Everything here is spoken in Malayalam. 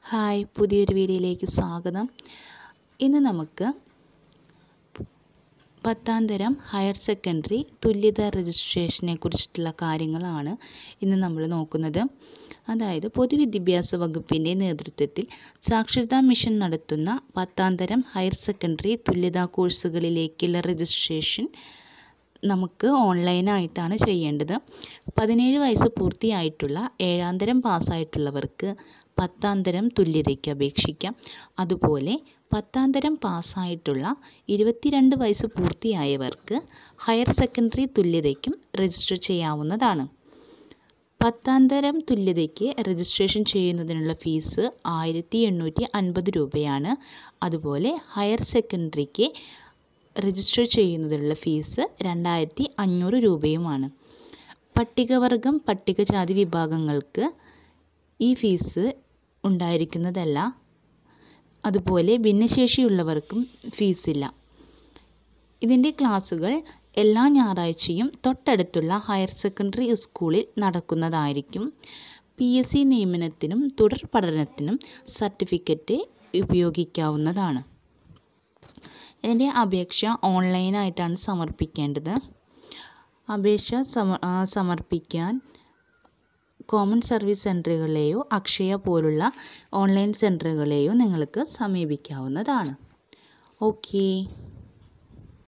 ഹായ് പുതിയൊരു വീഡിയോയിലേക്ക് സ്വാഗതം ഇന്ന് നമുക്ക് പത്താം തരം ഹയർ സെക്കൻഡറി തുല്യത രജിസ്ട്രേഷനെ കുറിച്ചിട്ടുള്ള കാര്യങ്ങളാണ് ഇന്ന് നമ്മൾ നോക്കുന്നത് അതായത് പൊതുവിദ്യാഭ്യാസ വകുപ്പിൻ്റെ നേതൃത്വത്തിൽ സാക്ഷരതാ മിഷൻ നടത്തുന്ന പത്താം തരം ഹയർ സെക്കൻഡറി തുല്യതാ കോഴ്സുകളിലേക്കുള്ള രജിസ്ട്രേഷൻ നമുക്ക് ഓൺലൈനായിട്ടാണ് ചെയ്യേണ്ടത് പതിനേഴ് വയസ്സ് പൂർത്തിയായിട്ടുള്ള ഏഴാം തരം പാസ്സായിട്ടുള്ളവർക്ക് പത്താം തരം തുല്യതയ്ക്ക് അപേക്ഷിക്കാം അതുപോലെ പത്താം തരം പാസ്സായിട്ടുള്ള ഇരുപത്തിരണ്ട് വയസ്സ് പൂർത്തിയായവർക്ക് ഹയർ സെക്കൻഡറി തുല്യതയ്ക്കും രജിസ്റ്റർ ചെയ്യാവുന്നതാണ് പത്താം തരം തുല്യതയ്ക്ക് രജിസ്ട്രേഷൻ ചെയ്യുന്നതിനുള്ള ഫീസ് ആയിരത്തി എണ്ണൂറ്റി അൻപത് രൂപയാണ് അതുപോലെ ഹയർ സെക്കൻഡറിക്ക് രജിസ്റ്റർ ചെയ്യുന്നതിനുള്ള ഫീസ് രണ്ടായിരത്തി അഞ്ഞൂറ് രൂപയുമാണ് പട്ടികവർഗം പട്ടികജാതി വിഭാഗങ്ങൾക്ക് ഈ ഫീസ് ഉണ്ടായിരിക്കുന്നതല്ല അതുപോലെ ഭിന്നശേഷിയുള്ളവർക്കും ഫീസില്ല ഇതിൻ്റെ ക്ലാസ്സുകൾ എല്ലാ ഞായറാഴ്ചയും തൊട്ടടുത്തുള്ള ഹയർ സെക്കൻഡറി സ്കൂളിൽ നടക്കുന്നതായിരിക്കും പി എസ് സി നിയമനത്തിനും തുടർ പഠനത്തിനും സർട്ടിഫിക്കറ്റ് ഉപയോഗിക്കാവുന്നതാണ് ഇതിൻ്റെ അപേക്ഷ ഓൺലൈനായിട്ടാണ് സമർപ്പിക്കേണ്ടത് അപേക്ഷ സമ സമർപ്പിക്കാൻ കോമൺ സർവീസ് സെൻറ്ററുകളെയോ അക്ഷയ പോലുള്ള ഓൺലൈൻ സെൻറ്ററുകളെയോ നിങ്ങൾക്ക് സമീപിക്കാവുന്നതാണ് ഓക്കേ